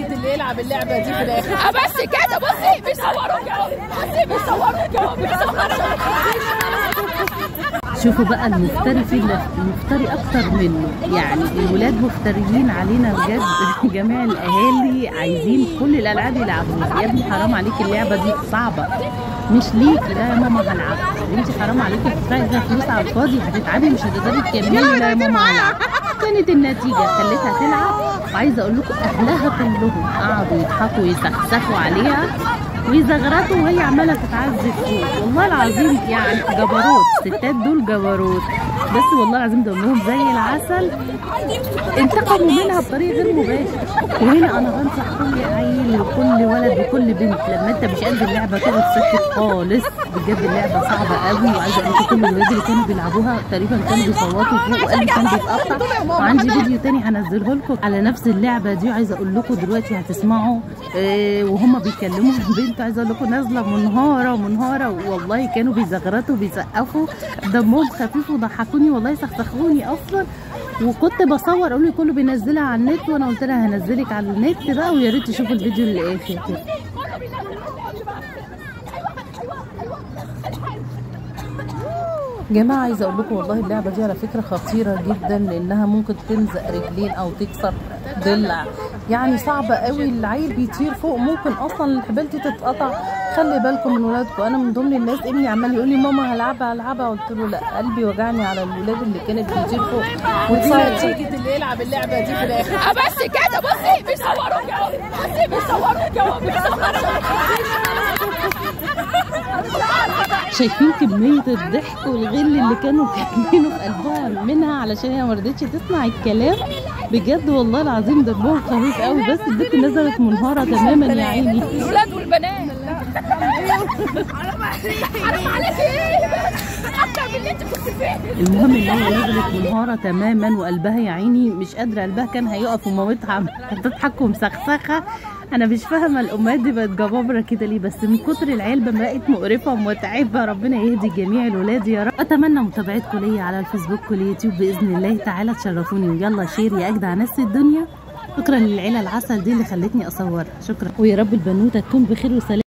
اللي يلعب اللعبه دي في الاخر اه بس كده بصي بيصوروك اهو بصي بيصوروك اهو بيصوروك شوفوا بقى المفتري في اللي المفتري اكتر منه يعني الولاد مفتريين علينا بجد جميع الاهالي عايزين كل الالعاب يلعبوها يا ابني حرام عليك اللعبه دي صعبه مش ليك لا يا ماما هلعب انت حرام عليكي بتدفعي فيها فلوس على الفاضي هتتعبي مش هتقدري تكملي لا يا ماما هلعب كانت النتيجه خليتها تلعب وعايزه اقول لكم اهلها كلهم قعدوا يضحكوا ويسخسخوا عليها ويزغرطوا وهي عماله تتعذب فوق والله العظيم يعني جبروت الستات دول جبروت بس والله العظيم دمهم زي العسل انتقموا منها بطريقه غير مباشره وهنا انا بنصح كل عيل وكل ولد وكل بنت لما انت مش قد اللعبه تقعد ساكت خالص بجد اللعبه صعبه قوي وعايزه اقول لكم كل الولاد اللي كانوا بيلعبوها تقريبا كانوا بيصوتوا فوق وقلبي كان بيتقطع وعندي فيديو تاني هنزله لكم على نفس اللعبه دي وعايزه اقول لكم دلوقتي هتسمعوا آه وهم بيكلموا البنت عايزه اقول لكم نازله منهاره منهاره والله كانوا بيزغرطوا بيسقفوا دمهم خفيف وضحكوني والله سخسخوني اصلا وكنت بصور اقول لي كله بينزلها على النت وانا قلت لها هنزلك على النت بقى ويا ريت تشوفوا الفيديو للاخر كده جماعة عايزة أقول لكم والله اللعبة دي على فكرة خطيرة جدا لأنها ممكن تلزق رجلين أو تكسر ضلع يعني صعبة قوي العيل بيطير فوق ممكن أصلا الحبال دي تتقطع خلي بالكم من ولادكم أنا من ضمن الناس ابني عمال يقول لي ماما هلعبها هلعبها قلت له لا قلبي وجعني على الولاد اللي كانت بتطير فوق دي وتصور نتيجه اللي يلعب اللعبه دي في الاخر اه بس كده بصي بيصوروك اهو بصي بيصوروك اهو بيصوروك شايفين كمية الضحك والغل اللي كانوا كاتمينه في قلبها منها علشان هي ما رضتش تسمع الكلام بجد والله العظيم دمهم خفيف قوي بس البنت نزلت منهارة تماما يا عيني الولاد والبنات حرام عليكي اكتر من اللي انت كنت فيه المهم ان هي نزلت منهارة تماما وقلبها يا عيني مش قادرة قلبها كان هيقف ومامتها عمالة تضحك ومسخسخة انا مش فاهمة الامهات دي بقت جبابرة كده ليه بس من كتر العلبة بقت مقرفة ومتعبة ربنا يهدي جميع الولاد يا رب اتمنى متابعتكم ليا على الفيسبوك واليوتيوب باذن الله تعالى تشرفوني ويلا شير يا اجدع ناس الدنيا شكرا للعيله العسل دي اللي خلتني اصورها شكرا ويا رب البنوته تكون بخير وسلام